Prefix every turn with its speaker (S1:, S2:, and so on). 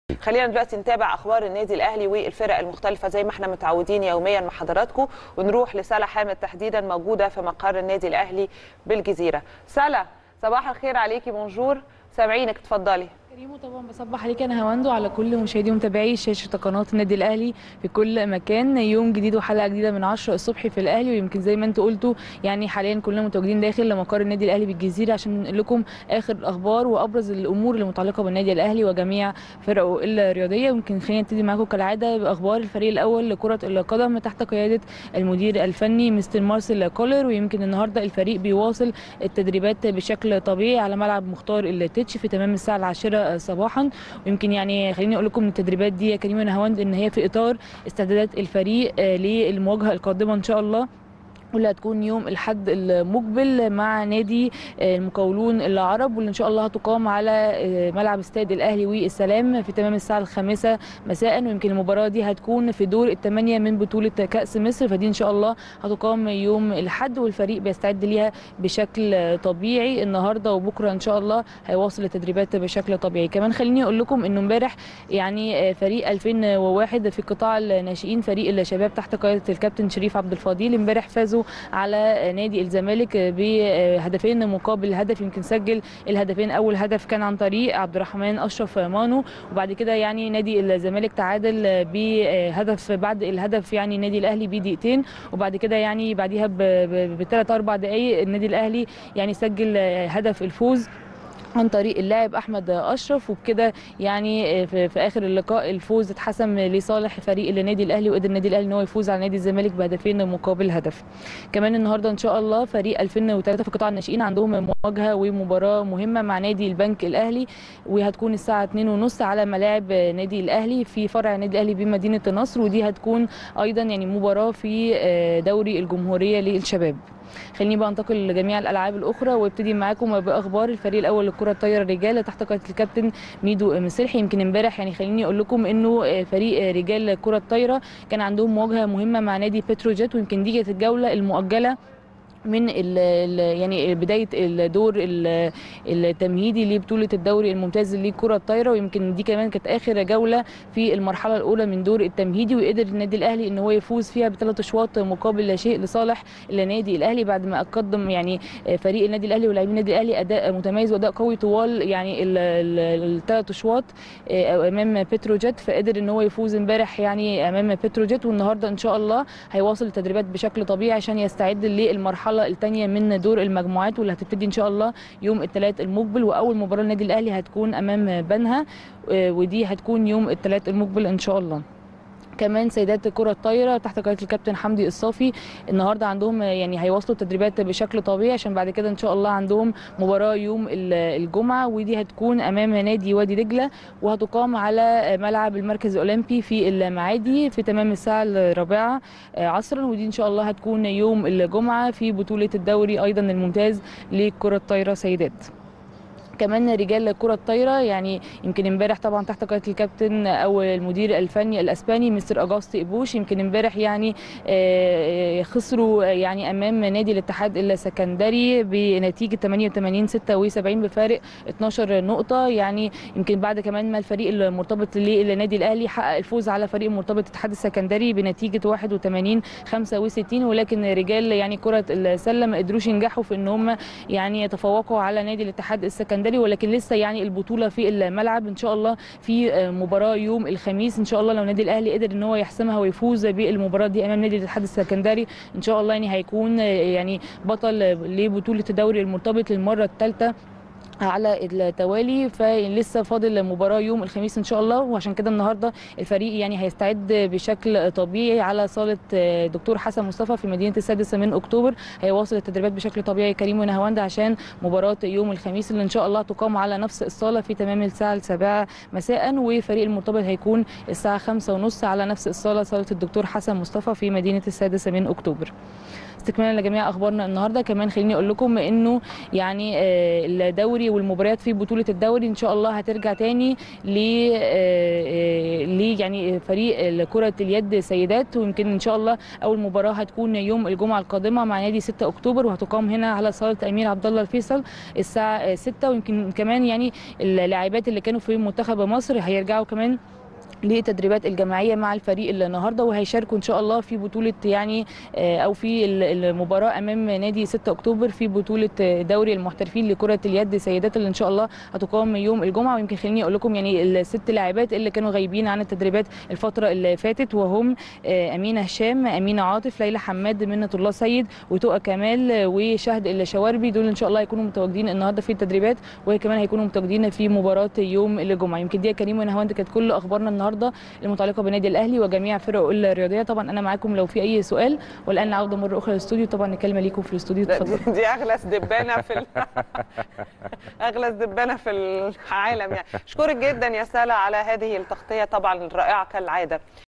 S1: خلينا دلوقتي نتابع اخبار النادي الاهلي والفرق المختلفه زي ما احنا متعودين يوميا مع حضراتكم ونروح لساله حامد تحديدا موجوده في مقر النادي الاهلي بالجزيره ساله صباح الخير عليكي بونجور سامعينك اتفضلي
S2: كريم طبعا بصبح عليك انا هواندو على كل مشاهدي ومتابعي شاشه قناه النادي الاهلي في كل مكان يوم جديد وحلقه جديده من 10 الصبح في الاهلي ويمكن زي ما انتم قلتوا يعني حاليا كلنا متواجدين داخل مقر النادي الاهلي بالجزيره عشان ننقل لكم اخر الاخبار وابرز الامور المتعلقه بالنادي الاهلي وجميع فرقه الرياضيه يمكن خلينا نبتدي معاكم كالعاده باخبار الفريق الاول لكره القدم تحت قياده المدير الفني مستر مارسيل كولر ويمكن النهارده الفريق بيواصل التدريبات بشكل طبيعي على ملعب مختار التتش في تمام الساعه العاشره صباحا ويمكن يعني خليني اقول لكم ان التدريبات دي يا كريم ونهاوند ان هي في اطار استعدادات الفريق للمواجهه القادمه ان شاء الله واللي هتكون يوم الحد المقبل مع نادي المقاولون العرب واللي ان شاء الله هتقام على ملعب استاد الاهلي والسلام في تمام الساعه الخامسه مساء ويمكن المباراه دي هتكون في دور الثمانيه من بطوله كاس مصر فدي ان شاء الله هتقام يوم الحد والفريق بيستعد ليها بشكل طبيعي النهارده وبكره ان شاء الله هيواصل التدريبات بشكل طبيعي كمان خليني اقول لكم انه امبارح يعني فريق 2001 في قطاع الناشئين فريق الشباب تحت قياده الكابتن شريف عبد الفضيل امبارح فازوا على نادي الزمالك بهدفين مقابل هدف يمكن سجل الهدفين اول هدف كان عن طريق عبد الرحمن اشرف مانو وبعد كده يعني نادي الزمالك تعادل بهدف بعد الهدف يعني النادي الاهلي بدقيقتين وبعد كده يعني بعديها بثلاث اربع دقائق النادي الاهلي يعني سجل هدف الفوز عن طريق اللاعب احمد اشرف وبكده يعني في, في اخر اللقاء الفوز اتحسم لصالح فريق النادي الاهلي وقدر النادي الاهلي ان هو يفوز على نادي الزمالك بهدفين مقابل هدف كمان النهارده ان شاء الله فريق 2003 في قطاع الناشئين عندهم مواجهه ومباراه مهمه مع نادي البنك الاهلي وهتكون الساعه 2:30 على ملاعب نادي الاهلي في فرع النادي الاهلي بمدينه النصر ودي هتكون ايضا يعني مباراه في دوري الجمهوريه للشباب خليني بقى انتقل لجميع الالعاب الاخرى وابتدي معاكم باخبار الفريق الاول للكره الطايره الرجال تحت قياده الكابتن ميدو مسلحي يمكن امبارح يعني خليني اقول لكم انه فريق رجال كره الطايره كان عندهم مواجهه مهمه مع نادي بتروجيت ويمكن دي كانت الجوله المؤجله من ال ال يعني بدايه الدور التمهيدي لبطوله الدوري الممتاز لكره الطايره ويمكن دي كمان كانت اخر جوله في المرحله الاولى من دور التمهيدي وقدر النادي الاهلي ان هو يفوز فيها بثلاث اشواط مقابل لا شيء لصالح النادي الاهلي بعد ما قدم يعني فريق النادي الاهلي ولاعبين النادي الاهلي اداء متميز واداء قوي طوال يعني الثلاث اشواط امام بتروجيت فقدر ان هو يفوز امبارح يعني امام بتروجيت والنهارده ان شاء الله هيواصل التدريبات بشكل طبيعي عشان يستعد للمرحله المرحله الثانيه من دور المجموعات واللي هتبتدي ان شاء الله يوم الثلاث المقبل واول مباراه للنادي الاهلي هتكون امام بنها ودي هتكون يوم الثلاث المقبل ان شاء الله كمان سيدات كرة الطايرة تحت قيادة الكابتن حمدي الصافي النهارده عندهم يعني هيواصلوا التدريبات بشكل طبيعي عشان بعد كده ان شاء الله عندهم مباراة يوم الجمعة ودي هتكون امام نادي وادي دجلة وهتقام على ملعب المركز الاولمبي في المعادي في تمام الساعة الرابعة عصرا ودي ان شاء الله هتكون يوم الجمعة في بطولة الدوري ايضا الممتاز لكرة الطايرة سيدات كمان رجال كرة الطايرة يعني يمكن امبارح طبعا تحت قيادة الكابتن او المدير الفني الاسباني مستر اجاست ابوش يمكن امبارح يعني خسروا يعني امام نادي الاتحاد السكندري بنتيجة 88 76 بفارق 12 نقطة يعني يمكن بعد كمان ما الفريق المرتبط للنادي الاهلي حقق الفوز على فريق مرتبط الاتحاد السكندري بنتيجة 81 65 ولكن رجال يعني كرة السلة ما قدروش ينجحوا في ان هم يعني يتفوقوا على نادي الاتحاد السكندري ولكن لسه يعني البطوله في الملعب ان شاء الله في مباراه يوم الخميس ان شاء الله لو النادي الاهلي قدر ان هو يحسمها ويفوز بالمباراه دي امام نادي الاتحاد السكندري ان شاء الله يعني هيكون يعني بطل لبطوله الدوري المرتبط للمره الثالثه على التوالي فلسه فاضل مباراه يوم الخميس ان شاء الله وعشان كده النهارده الفريق يعني هيستعد بشكل طبيعي على صاله دكتور حسن مصطفى في مدينه السادسه من اكتوبر هيواصل التدريبات بشكل طبيعي كريم ونهاوند عشان مباراه يوم الخميس اللي ان شاء الله تقام على نفس الصاله في تمام الساعه السابعه مساء وفريق المرتبط هيكون الساعه خمسة ونص على نفس الصاله صاله الدكتور حسن مصطفى في مدينه السادسه من اكتوبر استكمالا لجميع اخبارنا النهارده كمان خليني اقول لكم انه يعني الدوري والمباريات في بطوله الدوري ان شاء الله هترجع تاني ل ل يعني يعني فريق كره اليد سيدات ويمكن ان شاء الله اول مباراه هتكون يوم الجمعه القادمه مع نادي 6 اكتوبر وهتقام هنا على صاله امير عبد الله الفيصل الساعه 6 ويمكن كمان يعني اللاعبات اللي كانوا في منتخب مصر هيرجعوا كمان لتدريبات الجماعيه مع الفريق النهارده وهيشاركوا ان شاء الله في بطوله يعني او في المباراه امام نادي 6 اكتوبر في بطوله دوري المحترفين لكره اليد سيدات اللي ان شاء الله هتقام يوم الجمعه ويمكن خليني اقول لكم يعني الست لاعبات اللي كانوا غايبين عن التدريبات الفتره اللي فاتت وهم امينه هشام امينه عاطف ليلى حماد منه الله سيد وتقى كمال وشهد الشواربي دول ان شاء الله هيكونوا متواجدين النهارده في التدريبات وهي كمان هيكونوا متواجدين في مباراه يوم الجمعه يمكن دي يا كريم ونهاوند كانت كل اخبارنا النهارده النهارده المتعلقه بالنادي الاهلي وجميع فرقه الرياضيه طبعا انا معاكم لو في اي سؤال والان عوده مره اخرى للاستوديو طبعا الكلمه ليكم في الاستوديو اتفضلوا
S1: دي اغلى دبانه في ال... اغلى دبانه في العالم يعني اشكرك جدا يا سلا على هذه التغطيه طبعا الرائعه كالعاده